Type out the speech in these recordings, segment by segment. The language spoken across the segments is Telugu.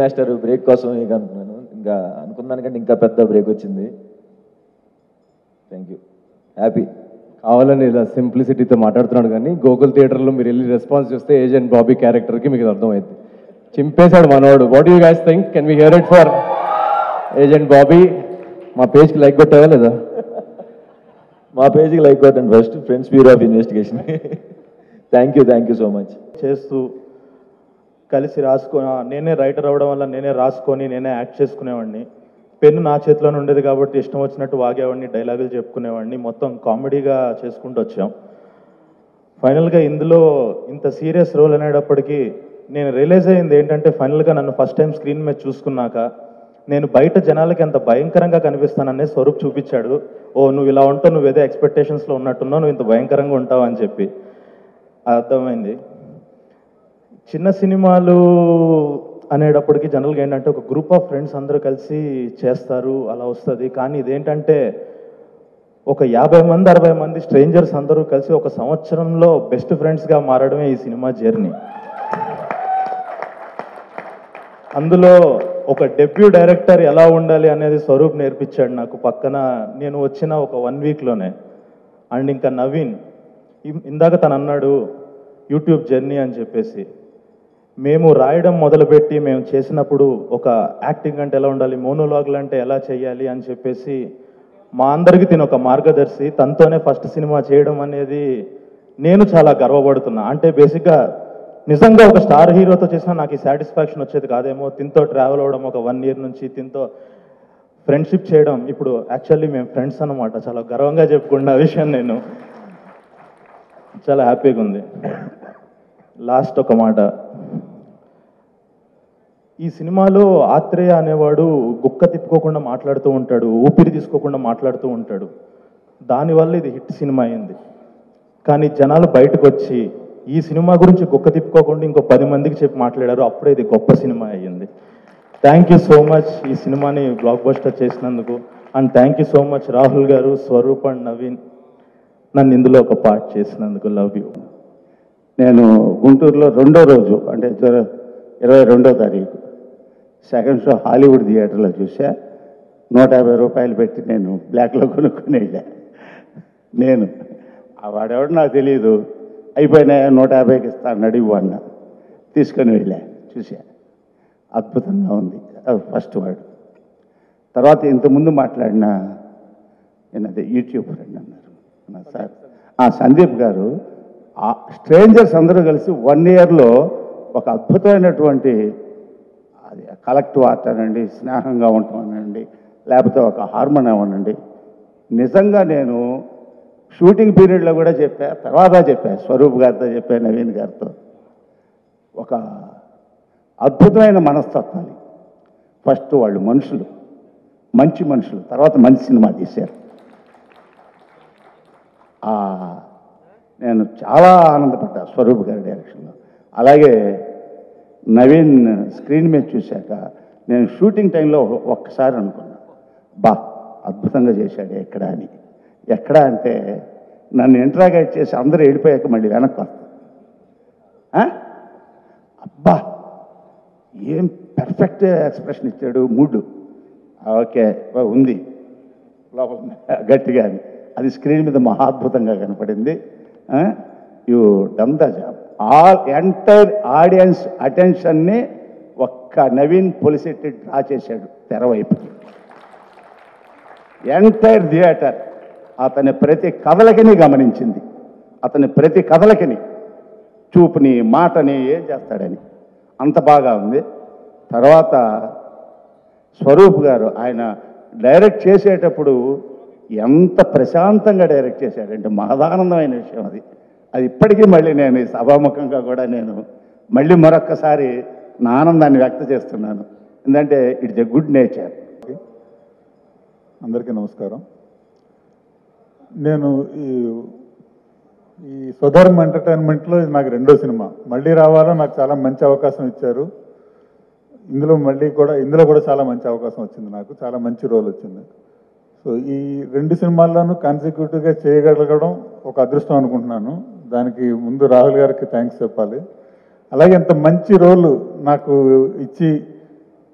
మాస్టర్ బ్రేక్ కోసం ఇక అనుకున్నాను ఇంకా అనుకున్న దానికంటే ఇంకా పెద్ద బ్రేక్ వచ్చింది థ్యాంక్ యూ హ్యాపీ కావాలని ఇలా సింప్లిసిటీతో మాట్లాడుతున్నాడు కానీ గోకుల్ థియేటర్లో మీరు వెళ్ళి రెస్పాన్స్ చూస్తే ఏజెంట్ బాబీ క్యారెక్టర్కి మీకు అర్థమైంది చింపేశాడు మనోడు what you guys think can we hear it for agent Bobby మా పేజ్కి లైక్ కొట్టావా లేదా మా పేజీకి లైక్ కొట్టండి first friends bureau of investigation thank you thank you so much చేస్తూ కలిసి రాసుకో నేనే రైటర్ అవ్వడం వల్ల నేనే రాసుకొని నేనే యాక్ట్ చేసుకునేవాడిని పెన్ను నా చేతిలోనే ఉండేది కాబట్టి ఇష్టం వచ్చినట్టు వాగేవాడిని డైలాగులు చెప్పుకునేవాడిని మొత్తం కామెడీగా చేసుకుంటూ వచ్చాం ఫైనల్గా ఇందులో ఇంత సీరియస్ రోల్ అనేటప్పటికీ నేను రియలైజ్ అయ్యింది ఏంటంటే ఫైనల్గా నన్ను ఫస్ట్ టైం స్క్రీన్ మీద చూసుకున్నాక నేను బయట జనాలకి ఎంత భయంకరంగా కనిపిస్తాననే స్వరూప్ చూపించాడు ఓ నువ్వు ఇలా ఉంటావు నువ్వు ఏదో ఎక్స్పెక్టేషన్స్లో ఉన్నట్టున్నావు నువ్వు ఇంత భయంకరంగా ఉంటావు అని చెప్పి అర్థమైంది చిన్న సినిమాలు అనేటప్పటికి జనరల్గా ఏంటంటే ఒక గ్రూప్ ఆఫ్ ఫ్రెండ్స్ అందరూ కలిసి చేస్తారు అలా వస్తుంది కానీ ఇదేంటంటే ఒక యాభై మంది అరవై మంది స్ట్రేంజర్స్ అందరూ కలిసి ఒక సంవత్సరంలో బెస్ట్ ఫ్రెండ్స్గా మారడమే ఈ సినిమా జర్నీ అందులో ఒక డెబ్యూ డైరెక్టర్ ఎలా ఉండాలి అనేది స్వరూప్ నేర్పించాడు నాకు పక్కన నేను వచ్చిన ఒక వన్ వీక్లోనే అండ్ ఇంకా నవీన్ ఇం- ఇందాక తను అన్నాడు యూట్యూబ్ జర్నీ అని చెప్పేసి మేము రాయడం మొదలుపెట్టి మేము చేసినప్పుడు ఒక యాక్టింగ్ అంటే ఎలా ఉండాలి మోనోలాగ్లు అంటే ఎలా చేయాలి అని చెప్పేసి మా అందరికీ తిన ఒక మార్గదర్శి తనతోనే ఫస్ట్ సినిమా చేయడం అనేది నేను చాలా గర్వపడుతున్నా అంటే బేసిక్గా నిజంగా ఒక స్టార్ హీరోతో చేసినా నాకు ఈ సాటిస్ఫాక్షన్ వచ్చేది కాదేమో తినతో ట్రావెల్ అవ్వడం ఒక వన్ ఇయర్ నుంచి తినతో ఫ్రెండ్షిప్ చేయడం ఇప్పుడు యాక్చువల్లీ మేము ఫ్రెండ్స్ అన్నమాట చాలా గర్వంగా చెప్పుకున్న విషయం నేను చాలా హ్యాపీగా ఉంది లాస్ట్ ఒక మాట ఈ సినిమాలో ఆత్రేయ అనేవాడు గుక్క తిప్పుకోకుండా మాట్లాడుతూ ఉంటాడు ఊపిరి తీసుకోకుండా మాట్లాడుతూ ఉంటాడు దానివల్ల ఇది హిట్ సినిమా అయింది కానీ జనాలు బయటకు వచ్చి ఈ సినిమా గురించి గుక్క తిప్పుకోకుండా ఇంకో పది మందికి చెప్పి మాట్లాడారు అప్పుడే ఇది గొప్ప సినిమా అయ్యింది థ్యాంక్ యూ సో మచ్ ఈ సినిమాని బ్లాక్ బస్టర్ చేసినందుకు and thank you so much Rahul garu Swaroop and Naveen నన్ను ఇందులో ఒక పార్ట్ చేసినందుకు లవ్ యూ నేను గుంటూరులో రెండో రోజు అంటే జర- ఇరవై రెండో తారీఖు సెకండ్ షో హాలీవుడ్ థియేటర్లో చూసా నూట యాభై రూపాయలు పెట్టి నేను బ్లాక్లో కొనుక్కొని వెళ్ళా నేను ఆ వాడెవడు నాకు తెలియదు అయిపోయినాయా నూట యాభైకి ఇస్తాను అడిగి వాడిన తీసుకొని వెళ్ళా చూసా అద్భుతంగా ఉంది అది ఫస్ట్ వర్డ్ తర్వాత ఇంతకుముందు మాట్లాడిన ఏంటంటే యూట్యూబ్ ఫ్రెండ్ అన్నారు నా సార్ ఆ సందీప్ గారు ఆ స్ట్రేంజర్స్ అందరూ కలిసి వన్ ఇయర్లో ఒక అద్భుతమైనటువంటి అది కలెక్టివ్ ఆర్ట్ అనండి స్నేహంగా ఉండటం అనండి లేకపోతే ఒక హార్మోన్ అనండి నిజంగా నేను షూటింగ్ పీరియడ్లో కూడా చెప్పా తర్వాత చెప్పా స్వరూప్ గారితో చెప్పా నవీన్ గారితో ఒక అద్భుతమైన మనస్తత్వాలు ఫస్ట్ వాళ్ళు మనుషులు మంచి మనుషులు తర్వాత మంచి సినిమా తీశారు ఆ, నేను చాలా ఆనందపడ్డా స్వరూప్ గారి డైరెక్షన్లో అలాగే నవీన్ స్క్రీన్ మీద చూశాక నేను షూటింగ్ టైంలో ఒక్కసారి అనుకున్నా బా అద్భుతంగా చేశాడు ఎక్కడ అని ఎక్కడ అంటే నన్ను ఇంట్రాగేట్ చేసి అందరూ వెళ్ళిపోయాక మళ్ళీ వెనక్కి వస్తా ఆ? అబ్బా ఏం పర్ఫెక్ట్ ఎక్స్ప్రెషన్ ఇచ్చాడు మూడు ఓకే ఉంది లోపల గట్టిగా అని అది స్క్రీన్ మీద మహాద్భుతంగా కనపడింది you done the job all entire audience అటెన్షన్ని ఒక్క నవీన్ పొలిసెట్టి డ్రా చేశాడు తెర వైపుకి ఎంటైర్ థియేటర్ అతని ప్రతి కథలకిని గమనించింది అతని ప్రతి కథలకిని చూపుని మాటని ఏం చేస్తాడని అంత బాగా ఉంది తర్వాత స్వరూప్ గారు ఆయన డైరెక్ట్ చేసేటప్పుడు ఎంత ప్రశాంతంగా డైరెక్ట్ చేశాడంటే మహదానందమైన విషయం అది అది ఇప్పటికీ మళ్ళీ నేను ఈ సభాముఖంగా కూడా నేను మళ్ళీ మరొక్కసారి నా ఆనందాన్ని వ్యక్తం చేస్తున్నాను ఎందుకంటే ఇట్స్ ఎ గుడ్ నేచర్ అందరికీ నమస్కారం నేను ఈ ఈ స్వధర్మ్ ఎంటర్టైన్మెంట్లో ఇది నాకు రెండో సినిమా మళ్ళీ రావాలో నాకు చాలా మంచి అవకాశం ఇచ్చారు ఇందులో మళ్ళీ కూడా ఇందులో కూడా చాలా మంచి అవకాశం వచ్చింది నాకు చాలా మంచి రోల్ వచ్చింది సో ఈ రెండు సినిమాల్లోనూ కాన్సిక్యూటివ్గా చేయగలగడం ఒక అదృష్టం అనుకుంటున్నాను దానికి ముందు రాహుల్ గారికి థ్యాంక్స్ చెప్పాలి అలాగే ఇంత మంచి రోల్ నాకు ఇచ్చి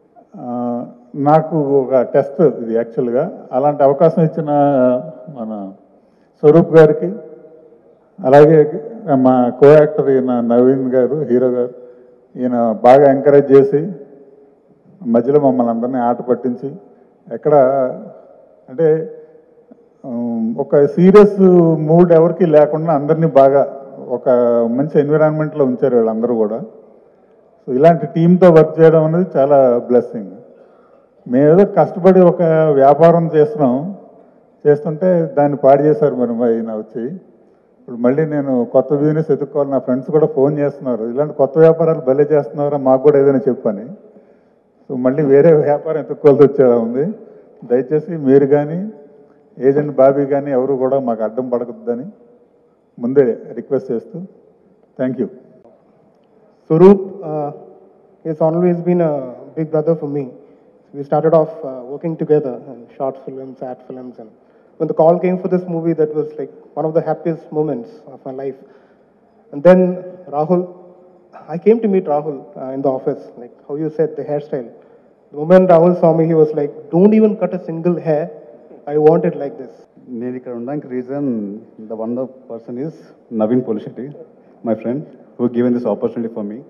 నాకు ఒక టెస్ట్ ఇది యాక్చువల్గా అలాంటి అవకాశం ఇచ్చిన మన స్వరూప్ గారికి అలాగే మా కో యాక్టర్ ఈయన నవీన్ గారు హీరో గారు ఈయన బాగా ఎంకరేజ్ చేసి మధ్యలో మమ్మల్ని అందరినీ ఆట పట్టించి ఎక్కడ అంటే ఉమ్, ఒక సీరియస్ మూడ్ ఎవరికి లేకుండా అందరినీ బాగా ఒక మంచి ఎన్విరాన్మెంట్లో ఉంచారు వీళ్ళందరూ కూడా సో ఇలాంటి టీంతో వర్క్ చేయడం అనేది చాలా బ్లెస్సింగ్ మేమేదో కష్టపడి ఒక వ్యాపారం చేస్తున్నాం చేస్తుంటే దాన్ని పాడు చేశారు మరి మరి ఈయన వచ్చి ఇప్పుడు మళ్ళీ నేను కొత్త బిజినెస్ ఎత్తుక్కోవాలి నా ఫ్రెండ్స్ కూడా ఫోన్ చేస్తున్నారు ఇలాంటి కొత్త వ్యాపారాలు భలే చేస్తున్నారా మాకు కూడా ఏదైనా చెప్పని సో మళ్ళీ వేరే వ్యాపారం ఎత్తుక్కోవాల్సి వచ్చేలా ఉంది దయచేసి మీరు కానీ ఏజెంట్ బాబీ కానీ ఎవరు కూడా మాకు అడ్డం పడకూడదని ముందే రిక్వెస్ట్ చేస్తూ thank you Surup uh, has always been a big brother for me. We started off uh, working together in short films, ad films, and when the call came for this movie, that was like one of the happiest moments of my life. And then Rahul, I came to meet Rahul uh, in the office, like how you said the hairstyle. The moment Rahul saw me, he was like, "Don't even cut a single hair. I want it like this." నేను ఇక్కడ ఉండడానికి reason the one the person is Naveen Polishetty my friend who given this opportunity for me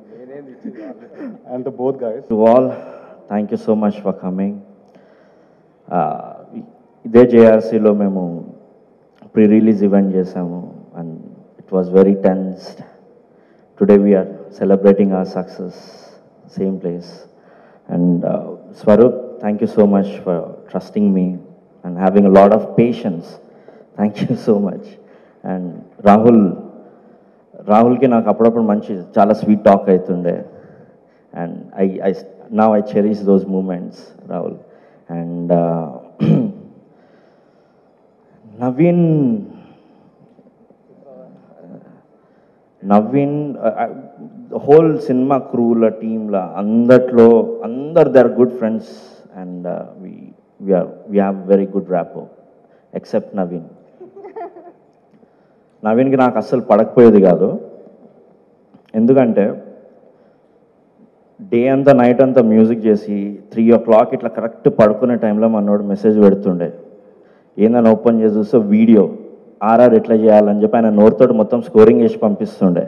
and the both guys to all, thank you so much for coming. Uh, ఇదే జేఆర్సీలో మేము ప్రీ రిలీజ్ ఈవెంట్ చేసాము and it was very tensed today we are celebrating our success same place and Swaroop thank you so much for trusting me and having a lot of patience thank you so much and Rahul రాహుల్కి నాకు అప్పుడప్పుడు మంచి చాలా స్వీట్ టాక్ అవుతుండే అండ్ ఐ ఐ నా I cherish those moments Rahul and Naveen Naveen whole cinema క్రూల టీంల అందట్లో అందరు they are good friends and we we are we have very good rapport except Naveen నవీన్కి నాకు అస్సలు పడకపోయేది కాదు ఎందుకంటే డే అంతా నైట్ అంతా మ్యూజిక్ చేసి త్రీ ఓ క్లాక్ ఇట్లా కరెక్ట్ పడుకునే టైంలో మనోడు మెసేజ్ పెడుతుండే ఏందని ఓపెన్ చేసి చూస్తే వీడియో ఆర్ఆర్ ఎట్లా చేయాలని చెప్పి ఆయన నోరుతోటి మొత్తం స్కోరింగ్ చేసి పంపిస్తుండే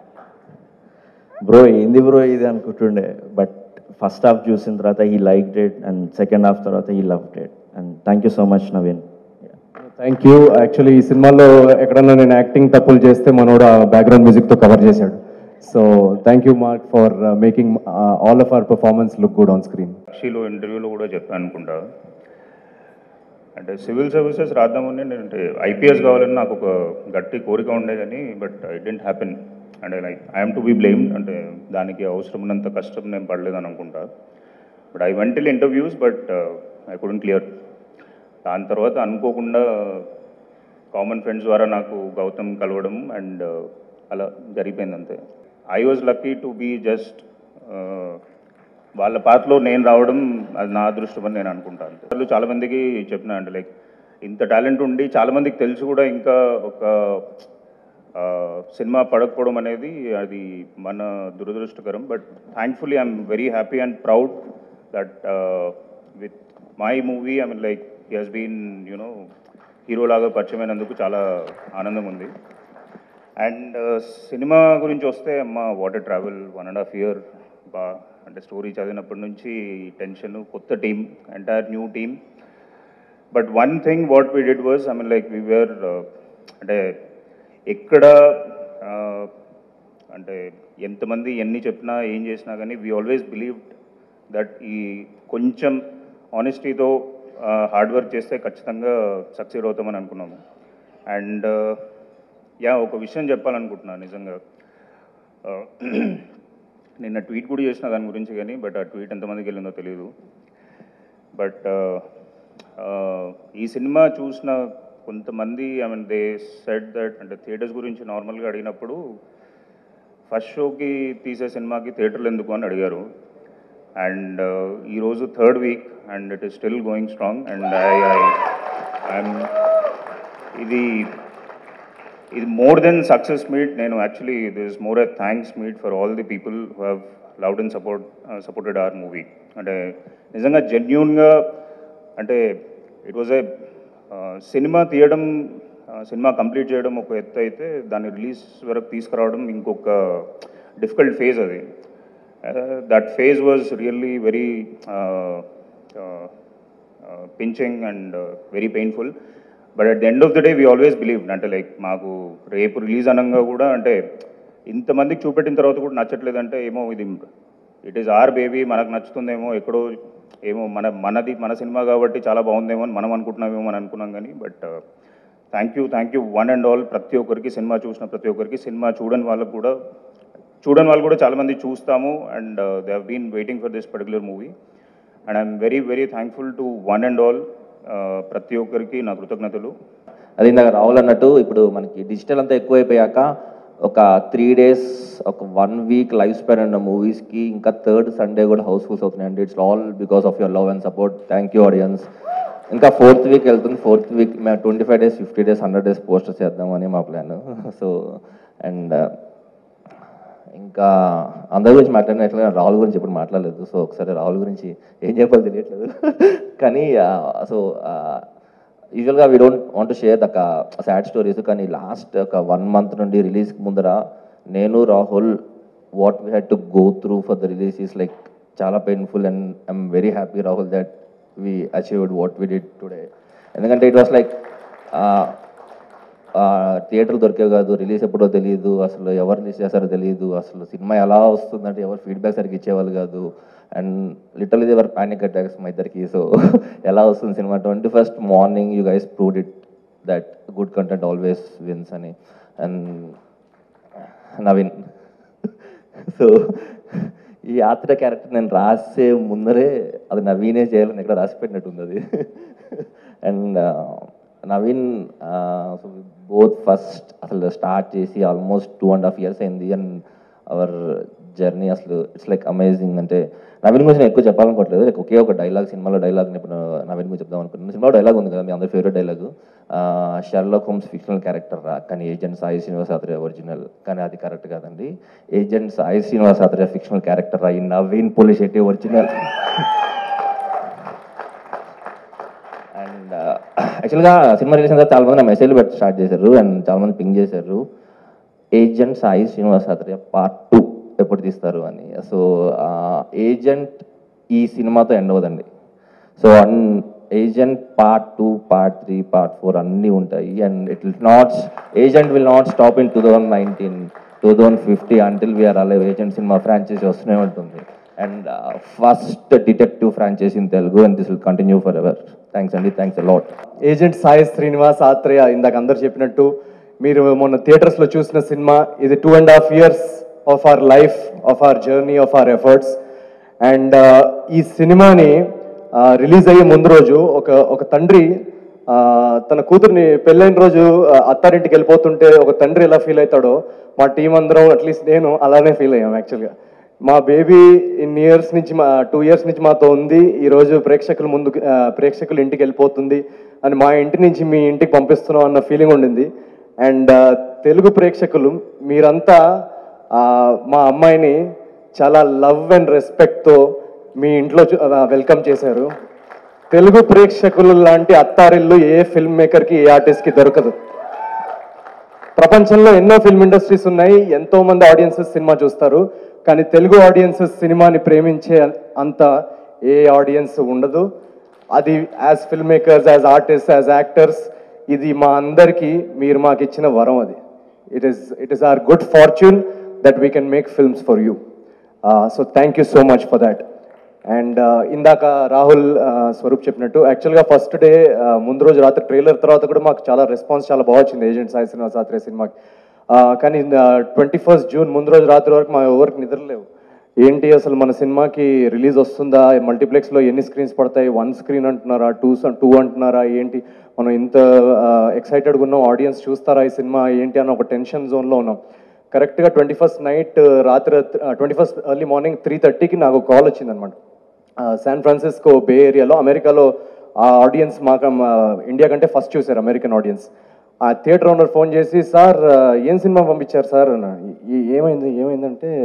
బ్రో ఏంది బ్రో ఇది అనుకుంటుండే బట్ ఫస్ట్ హాఫ్ చూసిన తర్వాత ఈ like date and second half తర్వాత ఈ love date and thank you so much Naveen thank you actually ఈ సినిమాలో ఎక్కడన్నా నేను యాక్టింగ్ తప్పులు చేస్తే మనోడు ఆ బ్యాక్గ్రౌండ్ మ్యూజిక్తో కవర్ చేశాడు so thank you Mark for making all of our performance look good on screen సాక్షిలో ఇంటర్వ్యూలో కూడా చెప్పాను అనుకుంటా అంటే సివిల్ సర్వీసెస్ రాద్దామని నేను అంటే ఐపీఎస్ కావాలని నాకు ఒక గట్టి కోరిక ఉండే కానీ బట్ ఇట్ డెంట్ హ్యాపెన్ అంటే like I'm to be blamed అంటే దానికి అవసరం ఉన్నంత కష్టం నేను పడలేదని అనుకుంటా but I went all interviews but I couldn't clear దాని తర్వాత అనుకోకుండా కామన్ ఫ్రెండ్స్ ద్వారా నాకు గౌతమ్ కలవడం అండ్ అలా జరిగిపోయింది అంతే I was lucky to be just వాళ్ళ పాత్రలో నేను రావడం అది నా అదృష్టం అని నేను అనుకుంటాను అసలు చాలా మందికి చెప్పిన అంటే లైక్ ఇంత టాలెంట్ ఉండి చాలా మందికి తెలిసి కూడా ఇంకా ఒక ఆ, సినిమా పడకపోవడం అనేది అది మన దురదృష్టకరం but thankfully I'm very happy and proud that with my movie I mean like he has been you know hero లాగా పరిచయమైనందుకు చాలా ఆనందం ఉంది అండ్ సినిమా గురించి వస్తే అమ్మ water travel one and half year బా అంటే స్టోరీ చదివినప్పటి నుంచి టెన్షన్ కొత్త team entire new team but one thing what we did was I mean like we were అంటే ఎక్కడ uh, అంటే ఎంతమంది ఎన్ని చెప్పినా ఏం చేసినా కానీ వీ ఆల్వేస్ బిలీవ్డ్ దట్ ఈ కొంచెం ఆనెస్టీతో హార్డ్ వర్క్ చేస్తే ఖచ్చితంగా సక్సెడ్ అవుతామని అనుకున్నాము అండ్ యా ఒక విషయం చెప్పాలనుకుంటున్నాను నిజంగా Uh, నిన్న ట్వీట్ కూడా చేసిన దాని గురించి కానీ బట్ ఆ ట్వీట్ ఎంతమందికి వెళ్ళిందో తెలియదు బట్ ఈ సినిమా చూసిన కొంతమంది I mean they said that అంటే థియేటర్స్ గురించి నార్మల్గా అడిగినప్పుడు ఫస్ట్ షోకి తీసే సినిమాకి థియేటర్లు ఎందుకు అని అడిగారు అండ్ ఈరోజు third week and it is still going strong and I I'm ఇది ఇది మోర్ దెన్ సక్సెస్ మీట్ నేను actually this more a thanks meet for all the people who have loved and support supported our movie అంటే నిజంగా జెన్యున్గా అంటే ఇట్ వాజ్ ఏ సినిమా తీయడం ఆ, సినిమా కంప్లీట్ చేయడం ఒక ఎత్తు అయితే దాన్ని రిలీజ్ వరకు తీసుకురావడం ఇంకొక డిఫికల్ట్ ఫేజ్ అది that phase was really very pinching and very painful but at the end of the day we always believe అంటే లైక్ మాకు రేపు రిలీజ్ అనగా కూడా అంటే ఇంతమందికి చూపెట్టిన తర్వాత కూడా నచ్చట్లేదంటే ఏమో ఇది ఇట్ ఈస్ ఆర్ బేబీ మనకు నచ్చుతుందేమో ఎక్కడో ఏమో మన మనది మన సినిమా కాబట్టి చాలా బాగుందేమో అని మనం అనుకుంటున్నామేమో అని అనుకున్నాం కానీ but thank you thank you one and all ప్రతి ఒక్కరికి సినిమా చూసిన ప్రతి ఒక్కరికి సినిమా చూడని వాళ్ళకు కూడా చూడని వాళ్ళు కూడా చాలామంది చూస్తాము and they have been waiting for this particular movie and I'm very very thankful to one and all ప్రతి ఒక్కరికి నా కృతజ్ఞతలు అది ఇందాక రాహుల్ అన్నట్టు ఇప్పుడు మనకి డిజిటల్ అంతా ఎక్కువైపోయాక ఒక త్రీ డేస్ ఒక వన్ వీక్ లైఫ్ స్పెన్ ఉన్న మూవీస్కి ఇంకా థర్డ్ సండే కూడా హౌస్ఫుల్స్ అవుతున్నాయి అండి it's all because of your love and support thank you audience ఇంకా ఫోర్త్ వీక్ వెళ్తుంది ఫోర్త్ వీక్ మేము twenty five days fifty days hundred days poster చేద్దామని మా ప్లాన్ సో అండ్ ఇంకా అందరి గురించి మాట్లాడినట్లే రాహుల్ గురించి ఇప్పుడు మాట్లాడలేదు సో ఒకసారి రాహుల్ గురించి ఏం చెప్పాలో తెలియట్లేదు కానీ సో యూజువల్గా వీ డోంట్ వాంట్ షేర్ దక్క సాడ్ స్టోరీస్ కానీ లాస్ట్ ఒక వన్ మంత్ నుండి రిలీజ్ ముందర నేను Rahul what we had to go through for the release is like చాలా painful and I'm very happy Rahul that we achieved what we did today ఎందుకంటే ఇట్ వాస్ లైక్ థియేటర్లు దొరికేవి కాదు రిలీజ్ ఎప్పుడో తెలియదు అసలు ఎవరు రిలీజ్ చేస్తారో తెలియదు అసలు సినిమా ఎలా వస్తుందంటే ఎవరు ఫీడ్బ్యాక్ సరిగ్గా ఇచ్చేవాళ్ళు కాదు అండ్ లిటరల్ ఇది ఎవరు ప్యానిక్ అటాక్స్ మా ఇద్దరికి సో ఎలా వస్తుంది cinema twenty first morning you guys proved it that good content always wins అని అండ్ నవీన్ సో ఈ యాత్ర క్యారెక్టర్ నేను రాసే ముందరే అది నవీనే చేయాలని ఇక్కడ రాసి పెట్టినట్టుంది అది అండ్ నవీన్ బోత్ ఫస్ట్ అసలు స్టార్ట్ చేసి almost two and half years అయింది అండ్ అవర్ జర్నీ అసలు ఇట్స్ లైక్ అమేజింగ్ అంటే నవీన్ గురించి నేను ఎక్కువ చెప్పాలనుకోవట్లేదు లైక్ ఒకే ఒక డైలాగ్ సినిమాలో డైలాగ్ ఇప్పుడు నవీన్ గురించి చెప్దాం అనుకుంటున్నాను సినిమాలో డైలాగ్ ఉంది కదా మీ అందరి favourite dialogue Sherlock Holmes fictional character రా కానీ ఏజెంట్ సాయి శ్రీనివాస్ ఆత్రేయ ఒరిజినల్ కానీ అది కరెక్ట్ కాదండి agent Sai Srinivas Athreya fictional character రా ఈ నవీన్ పోలిషెట్టి ఒరిజినల్ అండ్ యాక్చువల్గా సినిమా రిలీజ్ తర్వాత చాలా మంది నా మెసేజ్లు పెట్టి స్టార్ట్ చేశారు అండ్ చాలా మంది పింగ్ చేశారు agent Sai Srinivas Athreya part two ఎప్పుడు తీస్తారు అని సో ఏజెంట్ ఈ సినిమాతో ఎండ్ అవ్వదండి so an agent part two part three part four అన్నీ ఉంటాయి and it will not agent will not stop in two thousand nineteen two thousand fifty until we are alive agent cinema franchise వస్తూనే ఉంటుంది and first detective franchise in Telugu and this will continue for ever thanks అండి thanks a lot agent Sai Srinivas Athreya ఇందాక అందరు చెప్పినట్టు మీరు మొన్న థియేటర్స్లో చూసిన సినిమా ఇది two and half years of our life of our journey of our efforts and ఈ సినిమాని రిలీజ్ అయ్యే ముందు రోజు ఒక ఒక తండ్రి ఆ, తన కూతుర్ని పెళ్ళైన రోజు ఆ, అత్తారింటికి వెళ్ళిపోతుంటే ఒక తండ్రి ఎలా ఫీల్ అవుతాడో మా టీం అందరం అట్లీస్ట్ నేను అలానే ఫీల్ అయ్యాం యాక్చువల్గా మా బేబీ ఇన్ ఇయర్స్ నుంచి మా టూ ఇయర్స్ నుంచి మాతో ఉంది ఈరోజు ప్రేక్షకుల ముందు ప్రేక్షకులు ఇంటికి వెళ్ళిపోతుంది అని మా ఇంటి నుంచి మీ ఇంటికి పంపిస్తున్నాం అన్న ఫీలింగ్ ఉండింది అండ్ తెలుగు ప్రేక్షకులు మీరంతా ఆ, మా అమ్మాయిని చాలా లవ్ అండ్ రెస్పెక్ట్తో మీ ఇంట్లో వెల్కమ్ చేశారు తెలుగు ప్రేక్షకులు లాంటి అత్తారిల్లు ఏ ఫిల్మ్ మేకర్కి ఏ ఆర్టిస్ట్కి దొరకదు ప్రపంచంలో ఎన్నో ఫిల్మ్ ఇండస్ట్రీస్ ఉన్నాయి ఎంతో మంది ఆడియన్సెస్ సినిమా చూస్తారు కానీ తెలుగు ఆడియన్సెస్ సినిమాని ప్రేమించే అంత ఏ ఆడియన్స్ ఉండదు అది as film makers as artist as actors ఇది మా అందరికీ మీరు మాకు ఇచ్చిన వరం అది it is it is our good fortune that we can make films for you so thank you so much for that and ఇందాక రాహుల్ uh, స్వరూప్ చెప్పినట్టు యాక్చువల్గా ఫస్ట్ డే ముందు రోజు రాత్రి ట్రైలర్ తర్వాత కూడా మాకు చాలా రెస్పాన్స్ చాలా బాగా వచ్చింది ఏజెంట్ సాయి శ్రీనివాస్ ఆత్రేయ సినిమాకి Uh, కానీ ట్వంటీ ఫస్ట్ జూన్ ముందు రోజు రాత్రి వరకు మా ఎవరికి నిద్రలేవు ఏంటి అసలు మన సినిమాకి రిలీజ్ వస్తుందా మల్టీప్లెక్స్లో ఎన్ని స్క్రీన్స్ పడతాయి వన్ స్క్రీన్ అంటున్నారా టూ టూ అంటున్నారా ఏంటి మనం ఇంత ఎక్సైటెడ్గా ఉన్నాం ఆడియన్స్ చూస్తారా ఈ సినిమా ఏంటి అన్న ఒక టెన్షన్ జోన్లో ఉన్నాం కరెక్ట్గా ట్వంటీ ఫస్ట్ నైట్ రాత్రి twenty first early morning three థర్టీకి నాకు కాల్ వచ్చిందనమాట శాన్ ఫ్రాన్సిస్కో బే ఏరియాలో అమెరికాలో ఆ ఆడియన్స్ మాకు మా ఇండియా కంటే ఫస్ట్ చూశారు అమెరికన్ ఆడియన్స్ ఆ థియేటర్ ఓనర్ ఫోన్ చేసి సార్ ఏం సినిమా పంపించారు సార్ అన్న "ఈ- ఏమైంది ఏమైందంటే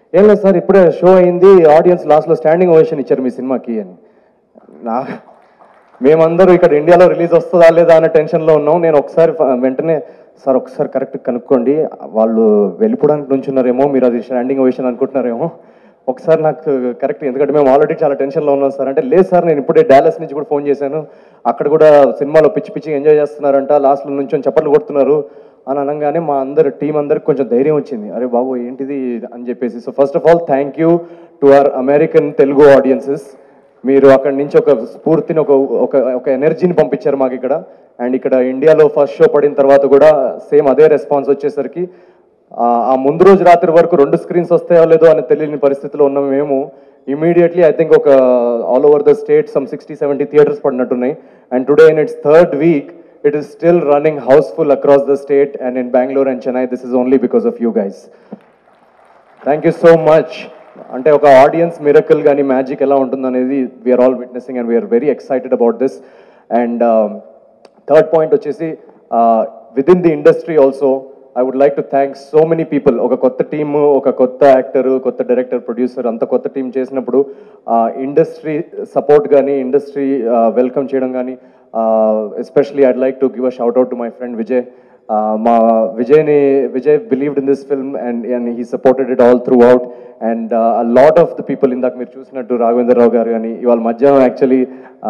ఏం లేదు సార్ ఇప్పుడే షో అయింది ఆడియన్స్ లాస్ట్లో స్టాండింగ్ ఓవేషన్ ఇచ్చారు మీ సినిమాకి అని నా మేమందరూ ఇక్కడ ఇండియాలో రిలీజ్ వస్తుందా లేదా అనే టెన్షన్లో ఉన్నాం నేను ఒకసారి ఫ- వెంటనే సార్ ఒకసారి కరెక్ట్ కనుక్కోండి వాళ్ళు వెళ్ళిపోవడానికి నుంచున్నారేమో మీరు అది స్టాండింగ్ ఓవేషన్ అనుకుంటున్నారేమో ఒకసారి నాకు కరెక్ట్ ఎందుకంటే మేము ఆల్రెడీ చాలా టెన్షన్లో ఉన్నాం సార్ అంటే లేదు సార్ నేను ఇప్పుడే డాలస్ నుంచి కూడా ఫోన్ చేశాను అక్కడ కూడా సినిమాలో పిచ్చి పిచ్చి ఎంజాయ్ చేస్తున్నారంట లాస్ట్లో నుంచి చప్పట్లు కొడుతున్నారు అని అనగానే మా అందరు టీం అందరికి కొంచెం ధైర్యం వచ్చింది అరే బాబు ఏంటిది అని చెప్పేసి so first of all thank you to our American Telugu audiences మీరు అక్కడి నుంచి ఒక స్ఫూర్తిని ఒక ఒక ఒక ఎనర్జీని పంపించారు మాకు ఇక్కడ అండ్ ఇక్కడ ఇండియాలో ఫస్ట్ షో పడిన తర్వాత కూడా సేమ్ అదే రెస్పాన్స్ వచ్చేసరికి ఆ ఆ ముందు రోజు రాత్రి వరకు రెండు స్క్రీన్స్ వస్తాయో లేదో అని తెలియని పరిస్థితిలో ఉన్న మేము ఇమీడియట్లీ ఐ థింక్ ఒక all over the state some sixty seventy theatres పడినట్టున్నాయి and today in it's third week it is still running houseful across the state and in Bengaluru and Chennai this is only because of you guys thank you so much అంటే ఒక ఆడియన్స్ మిరకల్ కానీ మ్యాజిక్ ఎలా ఉంటుందనేది we are all witnessing and we are very excited about this and third point వచ్చేసి with in the industry also I would like to thank so many people ఒక కొత్త టీమ్ ఒక కొత్త యాక్టర్ కొత్త డైరెక్టర్ ప్రొడ్యూసర్ అంత కొత్త టీం చేసినప్పుడు ఇండస్ట్రీ సపోర్ట్ కానీ ఇండస్ట్రీ వెల్కమ్ చేయడం కానీ especially I'd like to give a shout out to my friend Vijay మా విజయ్ని Vijay believed in this film and and he supported it all throughout and lot of the people ఇందాక మీరు చూసినట్టు రాఘవేంద్రరావు గారు కానీ ఇవాళ మధ్యాహ్నం యాక్చువల్లీ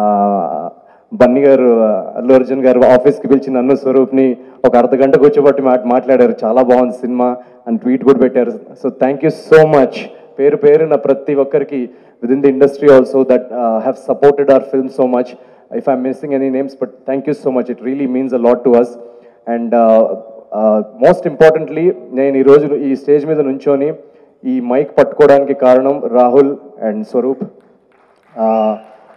బన్నీ గారు అల్లు అర్జున్ గారు ఆఫీస్కి పిలిచి నన్ను స్వరూప్ని ఒక అర్ధ గంట కూర్చోబట్టి మాట మాట్లాడారు చాలా బాగుంది సినిమా అని ట్వీట్ కూడా పెట్టారు so thank you so much పేరు పేరున ప్రతి ఒక్కరికి with in the industry also that have supported our film so much if I'm missing any names but thank you so much it really means a lot to us and most importantly నేను ఈరోజు ఈ స్టేజ్ మీద నుంచొని ఈ మైక్ పట్టుకోవడానికి కారణం రాహుల్ అండ్ స్వరూప్ Uh,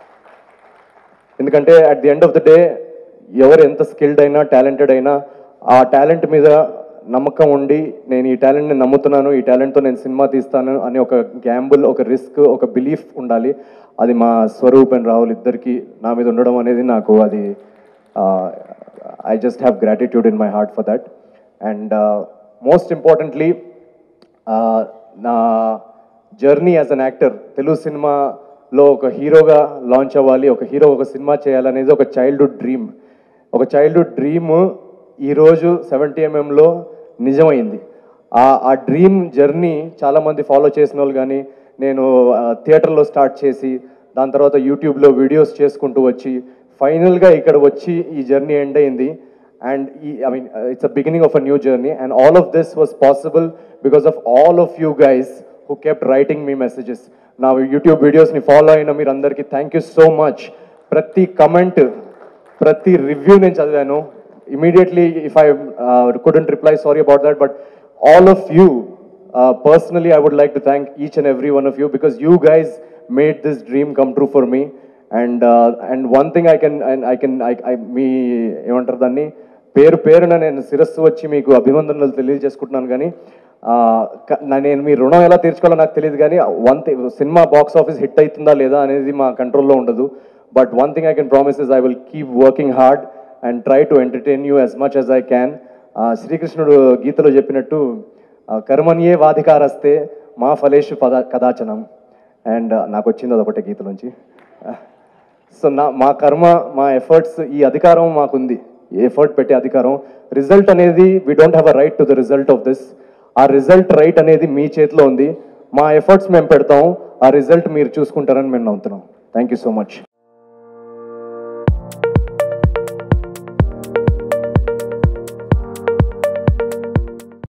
ఎందుకంటే at the end of the day ఎవరు ఎంత స్కిల్డ్ అయినా టాలెంటెడ్ అయినా ఆ టాలెంట్ మీద నమ్మకం ఉండి నేను ఈ టాలెంట్ని నమ్ముతున్నాను ఈ టాలెంట్తో నేను సినిమా తీస్తాను అనే ఒక గ్యాంబుల్ ఒక రిస్క్ ఒక బిలీఫ్ ఉండాలి అది మా స్వరూప్ అండ్ రాహుల్ ఇద్దరికి నా మీద ఉండడం అనేది నాకు అది I just have gratitude in my heart for that and most importantly నా journey as an actor Telugu సినిమాలో ఒక హీరోగా లాంచ్ అవ్వాలి ఒక హీరో ఒక సినిమా చేయాలనేది ఒక చైల్డ్హుడ్ డ్రీమ్ ఒక చైల్డ్హుడ్ డ్రీమ్ ఈరోజు సెవెంటీ ఎంఎంలో నిజమైంది ఆ ఆ డ్రీమ్ జర్నీ చాలామంది ఫాలో చేసిన వాళ్ళు కానీ నేను థియేటర్లో స్టార్ట్ చేసి దాని తర్వాత యూట్యూబ్లో వీడియోస్ చేసుకుంటూ వచ్చి ఫైనల్గా ఇక్కడ వచ్చి ఈ జర్నీ ఎండ్ అయింది అండ్ ఈ I mean it's a beginning of a new journey and all of this was possible because of all of you guys who kept writing me messages నా యూట్యూబ్ వీడియోస్ని ఫాలో అయిన మీరు అందరికీ థ్యాంక్ యూ సో మచ్ ప్రతి కమెంట్ ప్రతి రివ్యూ నేను చదివాను immediately if I couldn't reply sorry about that but all of you personally I would like to thank each and every one of you because you guys made this dream come true for me and and one thing I can I can I మీ ఏమంటారు దాన్ని పేరు పేరున నేను శిరస్సు వచ్చి మీకు అభినందనలు తెలియజేసుకుంటున్నాను కానీ ఆ, క- నా- నేను మీ రుణం ఎలా తీర్చుకోవాలో నాకు తెలియదు కానీ one thing cinema box office hit అవుతుందా లేదా అనేది మా కంట్రోల్లో ఉండదు but one thing I can promise is I will keep working hard and try to entertain you as much as I can శ్రీకృష్ణుడు గీతలో చెప్పినట్టు ఆ, కర్మణ్యే వాధికారస్తే మా ఫలేషు పద కదాచనం అండ్ నాకు వచ్చింది అదొకటే గీత నుంచి సో నా మా కర్మ మా ఎఫర్ట్స్ ఈ అధికారం మాకుంది ఎఫర్ట్ పెట్టే అధికారం రిజల్ట్ అనేది we don't have a right to the result of this ఆ రిజల్ట్ రైట్ అనేది మీ చేతిలో ఉంది మా ఎఫర్ట్స్ మేము పెడతాం ఆ రిజల్ట్ మీరు చూసుకుంటారని మేము నమ్ముతున్నాం థ్యాంక్ యూ సో మచ్